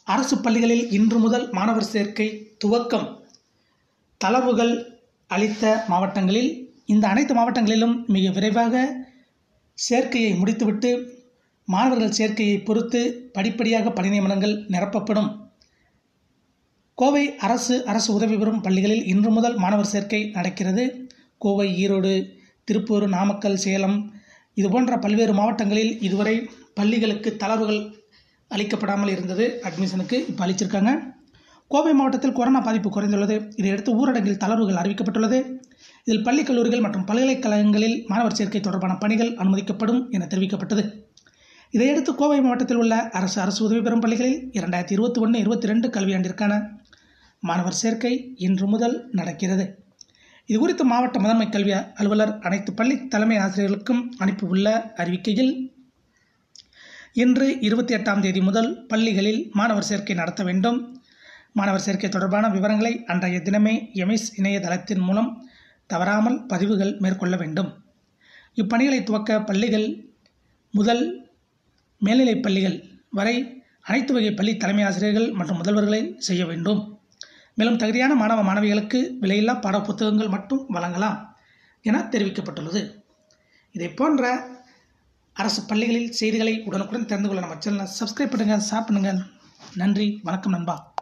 அரசு பள்ளிகளில் இன்று முதல் மாணவர் சேர்க்கை துவக்கம் தளர்வுகள் அளித்த மாவட்டங்களில் இந்த அனைத்து மாவட்டங்களிலும் மிக விரைவாக சேர்க்கையை முடித்துவிட்டு மாணவர்கள் சேர்க்கையை பொறுத்து படிப்படியாக பணி நியமனங்கள் நிரப்பப்படும் கோவை அரசு அரசு உதவி பெறும் பள்ளிகளில் இன்று முதல் மாணவர் சேர்க்கை நடக்கிறது கோவை ஈரோடு திருப்பூர் நாமக்கல் சேலம் இது போன்ற பல்வேறு மாவட்டங்களில் இதுவரை பள்ளிகளுக்கு தளர்வுகள் அளிக்கப்படாமல் இருந்தது அட்மிஷனுக்கு இப்போ அளிச்சிருக்காங்க கோவை மாவட்டத்தில் கொரோனா பாதிப்பு குறைந்துள்ளது இதையடுத்து ஊரடங்கில் தளர்வுகள் அறிவிக்கப்பட்டுள்ளது இதில் பள்ளி கல்லூரிகள் மற்றும் பல்கலைக்கழகங்களில் மாணவர் சேர்க்கை தொடர்பான பணிகள் அனுமதிக்கப்படும் என தெரிவிக்கப்பட்டது இதையடுத்து கோவை மாவட்டத்தில் உள்ள அரசு அரசு உதவி பெறும் பள்ளிகளில் இரண்டாயிரத்தி இருபத்தி ஒன்று இருபத்தி ரெண்டு கல்வியாண்டிற்கான மாணவர் சேர்க்கை இன்று முதல் நடக்கிறது இது குறித்து மாவட்ட முதன்மை கல்வி அலுவலர் அனைத்து பள்ளி தலைமை ஆசிரியர்களுக்கும் அனுப்பியுள்ள அறிவிக்கையில் இன்று இருபத்தி எட்டாம் தேதி முதல் பள்ளிகளில் மாணவர் சேர்க்கை நடத்த வேண்டும் மாணவர் சேர்க்கை தொடர்பான விவரங்களை அன்றைய தினமே எமிஸ் இணையதளத்தின் மூலம் தவறாமல் பதிவுகள் மேற்கொள்ள வேண்டும் இப்பணிகளை துவக்க பள்ளிகள் முதல் மேல்நிலைப் பள்ளிகள் வரை அனைத்து வகை பள்ளி தலைமை ஆசிரியர்கள் மற்றும் முதல்வர்களை செய்ய வேண்டும் மேலும் தகுதியான மாணவ மாணவிகளுக்கு விலையில்லா பாடப்புத்தகங்கள் மட்டும் வழங்கலாம் என தெரிவிக்கப்பட்டுள்ளது இதை போன்ற அரசு பள்ளிகளில் செய்திகளை உடனுக்குடன் தெரிந்து கொள்ள நம்ம சேனலை சப்ஸ்கிரைப் பண்ணுங்கள் ஷேர் பண்ணுங்கள் நன்றி வணக்கம் நண்பா